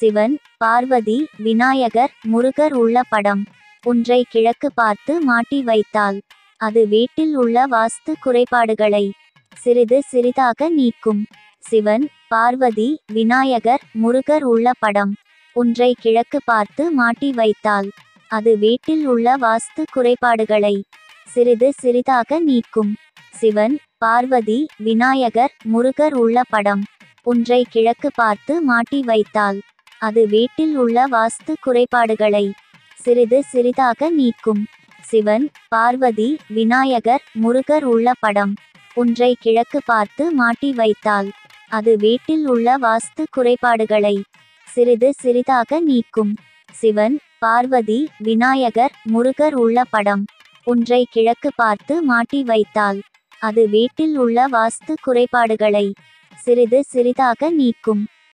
சிவன் பார்வதி விநாயகர் முருகர் உள்ள படம் ஒன்றை கிழக்கு பார்த்து மாட்டி வைத்தால் அது வீட்டில் உள்ள வாஸ்து குறைபாடுகளை சிறிது சிறிதாக நீக்கும் சிவன் பார்வதி விநாயகர் முருகர் உள்ள படம் ஒன்றை கிழக்கு பார்த்து மாட்டி வைத்தால் அது வீட்டில் உள்ள வாஸ்து குறைபாடுகளை சிறிது சிறிதாக நீக்கும் சிவன் பார்வதி விநாயகர் முருகர் உள்ள படம் ஒன்றை கிழக்கு பார்த்து மாட்டி வைத்தால் அது வீட்டில் உள்ள வாஸ்து குறைபாடுகளை சிறிது சிறிதாக நீக்கும் சிவன் பார்வதி விநாயகர் முருகர் உள்ள படம் ஒன்றை கிழக்கு பார்த்து மாட்டி வைத்தால் அது வீட்டில் உள்ள வாஸ்து குறைபாடுகளை சிறிது சிறிதாக நீக்கும் சிவன் பார்வதி விநாயகர் முருகர் உள்ள படம் ஒன்றை கிழக்கு பார்த்து மாட்டி வைத்தால் அது வீட்டில் உள்ள வாஸ்து குறைபாடுகளை சிறிது சிறிதாக நீக்கும் சிவன் பார்வதி விநாயகர் முருகர் உள்ள படம் ஒன்றை கிழக்கு பார்த்து மாட்டி வைத்தால் அது வீட்டில் உள்ள வாஸ்து குறைபாடுகளை சிறிது சிறிதாக நீக்கும் சிறிது சிறிதாக நீக்கும் சிவன் பார்வதி விநாயகர் முருகர் உள்ள படம் ஒன்றை கிழக்கு பார்த்து மாட்டி வைத்தால் அது வீட்டில் உள்ள வாஸ்து குறைபாடுகளை சிறிது சிறிதாக நீக்கும்